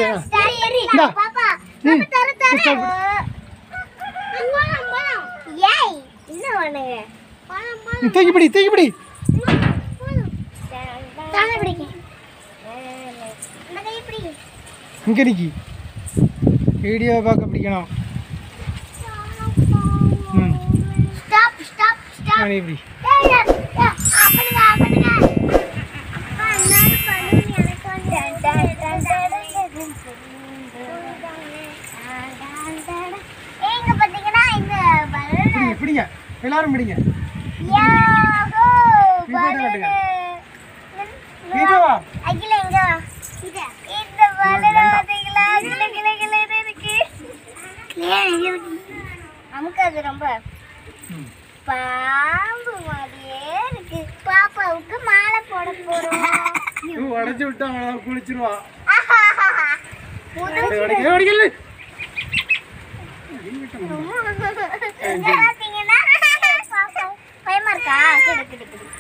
வருது சரி சரி இந்தா. பாப்பா ம். தர தர ஸ்டார்ட் போலாம் போலாம் ஏய் என்ன பண்ணுங்க போலாம் போலாம் ம், தூக்கி பிடி தூக்கி பிடி தானே பிடிக்க அந்த கை பிடி இங்கே நிக்கி வீடியோ பார்க்க பிடிக்கணும் ம் ஸ்டாப் ஸ்டாப் ஸ்டாப் நான் இப்படி ஏய் ஏய், ஏய், அப்படிங்க அப்படிங்க அப்பா என்ன பண்ணுங்க எனக்கு வந்து ஏய், இங்க பாத்தீங்கன்னா இங்க பலூன் பிடிங்க பிடிங்க எல்லாரும் பிடிங்க யாஹூ நீ போட்டு காட்டுங்க. பலூன் இங்கே வா அகில இங்க வா இந்த பலூன் பாத்தீங்களா கிள கிள கிளன்னு இருக்கு நமக்கு அது ரொம்ப ம். பாம்பு மாதிரியே இருக்கு பாப்பாவுக்கு மாலை போட போறோம் இவ உடைச்சு விட்டா அவன் குளிச்சிருவா முதல் உடைக்கல உடைக்கல இங்க பாத்தீங்கன்னா பாப்பா பயமா இருக்கா கிடு கிடு கிடு